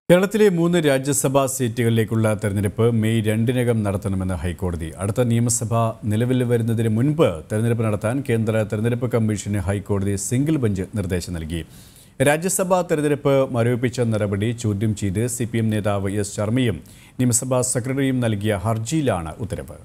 കേരളത്തിലെ മൂന്ന് രാജ്യസഭാ സീറ്റുകളിലേക്കുള്ള തെരഞ്ഞെടുപ്പ് മെയ് രണ്ടിനകം നടത്തണമെന്ന് ഹൈക്കോടതി അടുത്ത നിയമസഭ നിലവിൽ വരുന്നതിന് മുൻപ് തെരഞ്ഞെടുപ്പ് നടത്താൻ കേന്ദ്ര തെരഞ്ഞെടുപ്പ് കമ്മീഷന് ഹൈക്കോടതി സിംഗിൾ ബെഞ്ച് നിർദ്ദേശം നൽകി രാജ്യസഭാ തെരഞ്ഞെടുപ്പ് മരവിപ്പിച്ച നടപടി ചോദ്യം ചെയ്ത് സി നേതാവ് എസ് ശർമ്മയും നിയമസഭാ സെക്രട്ടറിയും നൽകിയ ഹർജിയിലാണ് ഉത്തരവ്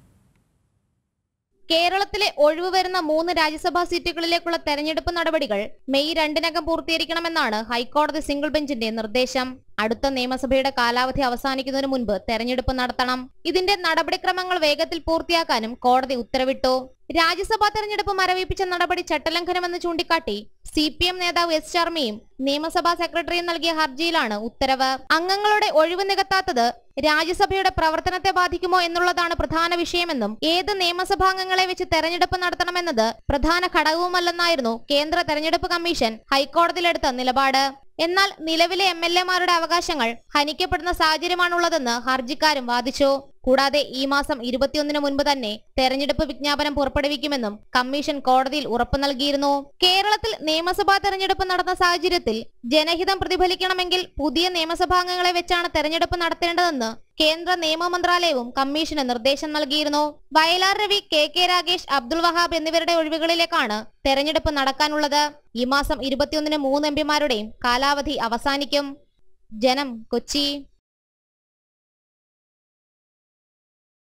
കേരളത്തിലെ ഒഴിവ് വരുന്ന മൂന്ന് രാജ്യസഭാ സീറ്റുകളിലേക്കുള്ള തെരഞ്ഞെടുപ്പ് നടപടികൾ മെയ് രണ്ടിനകം പൂർത്തീകരിക്കണമെന്നാണ് ഹൈക്കോടതി സിംഗിൾ ബെഞ്ചിന്റെ നിർദ്ദേശം അടുത്ത നിയമസഭയുടെ കാലാവധി അവസാനിക്കുന്നതിന് മുൻപ് തെരഞ്ഞെടുപ്പ് നടത്തണം ഇതിന്റെ നടപടിക്രമങ്ങൾ വേഗത്തിൽ പൂർത്തിയാക്കാനും കോടതി ഉത്തരവിട്ടു രാജ്യസഭാ തെരഞ്ഞെടുപ്പ് മരവിപ്പിച്ച നടപടി ചട്ടലംഘനമെന്ന് ചൂണ്ടിക്കാട്ടി സി പി എം നേതാവ് എസ് ശർമ്മയും നിയമസഭാ സെക്രട്ടറിയും നൽകിയ ഹർജിയിലാണ് ഉത്തരവ് അംഗങ്ങളുടെ ഒഴിവ് നികത്താത്തത് രാജ്യസഭയുടെ പ്രവർത്തനത്തെ ബാധിക്കുമോ എന്നുള്ളതാണ് പ്രധാന വിഷയമെന്നും ഏത് നിയമസഭാംഗങ്ങളെ വെച്ച് തെരഞ്ഞെടുപ്പ് നടത്തണമെന്നത് പ്രധാന ഘടകവുമല്ലെന്നായിരുന്നു കേന്ദ്ര തെരഞ്ഞെടുപ്പ് കമ്മീഷൻ ഹൈക്കോടതിയിലെടുത്ത നിലപാട് എന്നാൽ നിലവിലെ എം എൽ എമാരുടെ അവകാശങ്ങൾ ഹനിക്കപ്പെടുന്ന സാഹചര്യമാണുള്ളതെന്ന് ഹർജിക്കാരും വാദിച്ചു കൂടാതെ ഈ മാസം ഇരുപത്തിയൊന്നിന് മുൻപ് തന്നെ തെരഞ്ഞെടുപ്പ് വിജ്ഞാപനം പുറപ്പെടുവിക്കുമെന്നും കമ്മീഷൻ കോടതിയിൽ ഉറപ്പു നൽകിയിരുന്നു കേരളത്തിൽ നിയമസഭാ തെരഞ്ഞെടുപ്പ് നടന്ന സാഹചര്യത്തിൽ ജനഹിതം പ്രതിഫലിക്കണമെങ്കിൽ പുതിയ നിയമസഭാംഗങ്ങളെ വെച്ചാണ് തെരഞ്ഞെടുപ്പ് നടത്തേണ്ടതെന്ന് കേന്ദ്ര നിയമ മന്ത്രാലയവും കമ്മീഷന് നിർദ്ദേശം നൽകിയിരുന്നു വയലാർ രവി കെ കെ രാഗേഷ് അബ്ദുൾ വഹാബ് എന്നിവരുടെ ഒഴിവുകളിലേക്കാണ് തെരഞ്ഞെടുപ്പ് നടക്കാനുള്ളത് ഈ മാസം ഇരുപത്തിയൊന്നിന് മൂന്ന് എംപിമാരുടെയും കാലാവധി അവസാനിക്കും ജനം കൊച്ചി